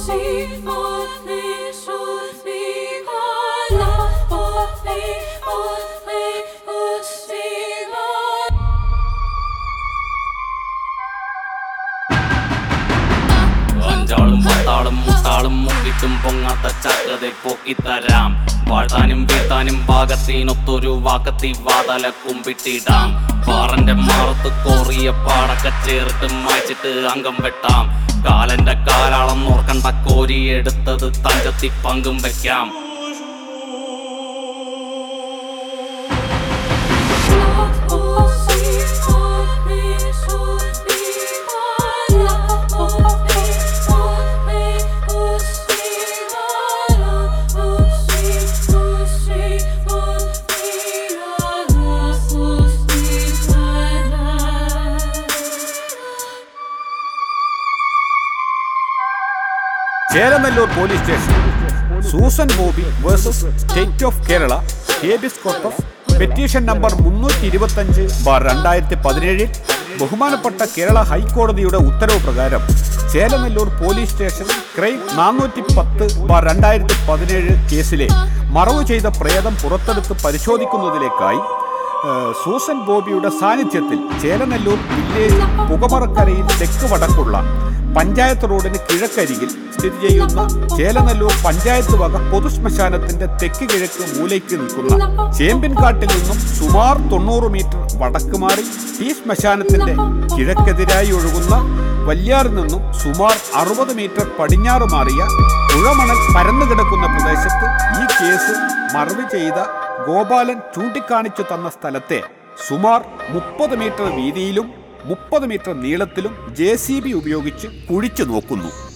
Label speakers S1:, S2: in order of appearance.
S1: അഞ്ചാളും പത്താളും മുട്ടാളും മുക്കിട്ടും പൊങ്ങാത്ത ചക്കതെ പൊക്കിത്തരാം വാഴ്ത്താനും വീഴ്ത്താനും പാകത്തിനൊത്തൊരു വാക്കത്തി വാതല കുമ്പിട്ടിടാം പാറന്റെ മാറത്ത് Correa പാടൊക്കെ ചേർത്ത് മായ്ച്ചിട്ട് അംഗം വെട്ടാം കാലന്റെ കാലാളം ഓർക്കണ്ട കോരി എടുത്തത് തഞ്ചത്തി പങ്കും വെക്കാം
S2: Chelanallur police station Susan Bobby versus state of Kerala habeas corpus petition number മുന്നൂറ്റി ഇരുപത്തഞ്ച് ബാർ രണ്ടായിരത്തി പതിനേഴിൽ ബഹുമാനപ്പെട്ട കേരള ഹൈക്കോടതിയുടെ ഉത്തരവ് പ്രകാരം ചേലനെല്ലൂർ പോലീസ് സ്റ്റേഷൻ ക്രൈം നാനൂറ്റി പത്ത് ബാർ രണ്ടായിരത്തി പതിനേഴ് കേസിലെ മറവ് ചെയ്ത പ്രേതം പുറത്തെടുത്ത് പരിശോധിക്കുന്നതിലേക്കായി ഏഹ്, സൂസൻ ബോബിയുടെ സാന്നിധ്യത്തിൽ ചേലനെല്ലൂർ വില്ലേജ് പുകമറക്കരയിൽ തെക്ക് വടക്കുള്ള പഞ്ചായത്ത് റോഡിന് കിഴക്കരികിൽ സ്ഥിതി ചെയ്യുന്ന ചേലനെല്ലൂർ പഞ്ചായത്ത് വക പൊതുശ്മശാനത്തിന്റെ തെക്ക് കിഴക്ക് മൂലയ്ക്ക് നിൽക്കുന്ന ചേമ്പിൻകാട്ടിൽ നിന്നും സുമാർ തൊണ്ണൂറ് മീറ്റർ വടക്ക് മാറി ഈ ശ്മശാനത്തിന്റെ കിഴക്കെതിരായി ഒഴുകുന്ന വല്യാറിൽ നിന്നും സുമാർ അറുപത് മീറ്റർ പടിഞ്ഞാറ് മാറിയ പുഴമണൽ പരന്നു കിടക്കുന്ന പ്രദേശത്ത് ഈ കേസ് മറവ് ചെയ്ത ഗോപാലൻ ചൂണ്ടിക്കാണിച്ചു തന്ന സ്ഥലത്തെ സുമാർ മുപ്പത് മീറ്റർ വീതിയിലും മുപ്പത് മീറ്റർ നീളത്തിലും ജെ ഉപയോഗിച്ച് കുഴിച്ചു നോക്കുന്നു